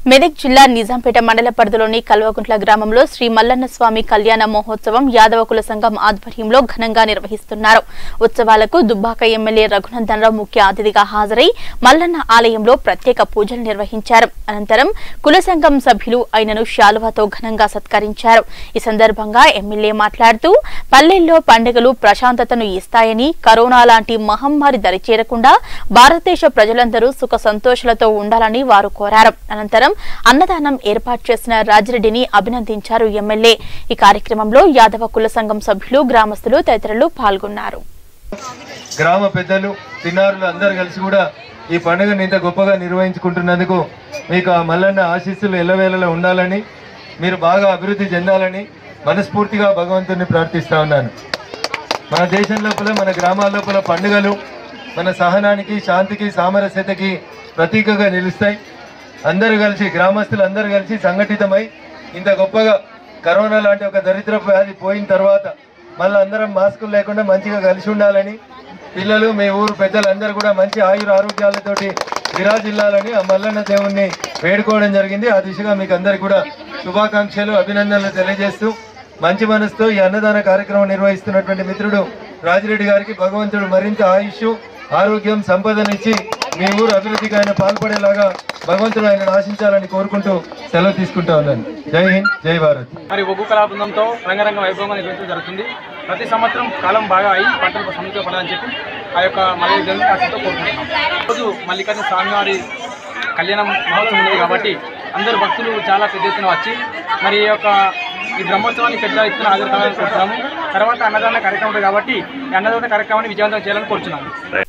మెదక్ జిల్లా నిజాంపేట మండల పరిధిలోని కల్వకుంట్ల గ్రామంలో శ్రీ మల్లన్న స్వామి కళ్యాణ మహోత్సవం యాదవ కుల సంఘం ఆధ్వర్యంలో ఘనంగా నిర్వహిస్తున్నారు ఉత్సవాలకు దుబ్బాక ఎమ్మెల్యే రఘునందన్ రావు ముఖ్య అతిథిగా హాజరై మల్లన్న ఆలయంలో ప్రత్యేక పూజలు నిర్వహించారు అనంతరం కుల సంఘం సభ్యులు ఆయనను శాలువాతో ఘనంగా సత్కరించారు ఈ సందర్భంగా ఎమ్మెల్యే మాట్లాడుతూ పల్లెల్లో పండుగలు ప్రశాంతతను ఇస్తాయని కరోనా లాంటి మహమ్మారి దరిచేరకుండా భారతదేశ ప్రజలందరూ సుఖ సంతోషాలతో ఉండాలని వారు కోరారు అనంతరం అన్నదానం ఏర్పాటు చేసిన రాజిరెడ్డిని అభినందించారు ఎమ్మెల్యే ఈ కార్యక్రమంలో యాదవ కుల సంఘం సభ్యులు గ్రామస్తులు తదితరులు పాల్గొన్నారు గ్రామ పెద్దలు చిన్నారులు అందరు కలిసి కూడా ఈ పండుగను ఇంత గొప్పగా నిర్వహించుకుంటున్నందుకు మీకు ఆ మల్లన్న ఆశీస్సులు ఎల్లవేళలా ఉండాలని మీరు బాగా అభివృద్ధి చెందాలని మనస్ఫూర్తిగా భగవంతుని ప్రార్థిస్తా ఉన్నాను మన దేశం లోపల మన గ్రామాల లోపల పండుగలు మన సహనానికి శాంతికి సామరస్యతకి ప్రతీకగా నిలుస్తాయి అందరూ కలిసి గ్రామస్తులు అందరూ కలిసి సంఘటితమై ఇంత గొప్పగా కరోనా లాంటి ఒక దరిద్ర వ్యాధి పోయిన తర్వాత మళ్ళీ అందరం మాస్కులు లేకుండా మంచిగా కలిసి ఉండాలని పిల్లలు మీ ఊరు పెద్దలందరూ కూడా మంచి ఆయుర ఆరోగ్యాలతోటి విరాజిల్లాలని ఆ మల్లన్న దేవుణ్ణి వేడుకోవడం జరిగింది ఆ దిశగా మీకు అందరికి కూడా శుభాకాంక్షలు అభినందనలు తెలియజేస్తూ మంచి మనసుతో ఈ అన్నదాన కార్యక్రమం నిర్వహిస్తున్నటువంటి మిత్రుడు రాజిరెడ్డి గారికి భగవంతుడు మరింత ఆయుష్ ఆరోగ్యం సంపదనిచ్చి మీ ఊరు అభివృద్ధికి ఆయన పాల్పడేలాగా భగవంతుడు ఆయన ఆశించాలని కోరుకుంటూ సెలవు తీసుకుంటా ఉన్నాను జై హింద్ జై భారత్ మరి ఒగ్గు కళా బృందంతో రంగరంగ వైభవంగా నిర్వహించడం జరుగుతుంది ప్రతి సంవత్సరం కాలం బాగా అయి పంటలకు సమృద్ధిగా పడాలని చెప్పి ఆ యొక్క మళ్ళీ దేవుని ఆశతో కోరుకుంటున్నాం రోజు మల్లికార్జున స్వామివారి కళ్యాణం మహోత్సవం ఉంది కాబట్టి అందరు భక్తులు చాలా పెద్ద ఎత్తున వచ్చి మరి ఈ యొక్క ఈ బ్రహ్మోత్సవాన్ని పెద్ద ఎత్తున హాజరు కావాలని కోరుతున్నాము తర్వాత అన్నదాన కార్యక్రమం ఉంది కాబట్టి ఈ అన్నదాన కార్యక్రమాన్ని విజయవంతం చేయాలని కోరుతున్నాము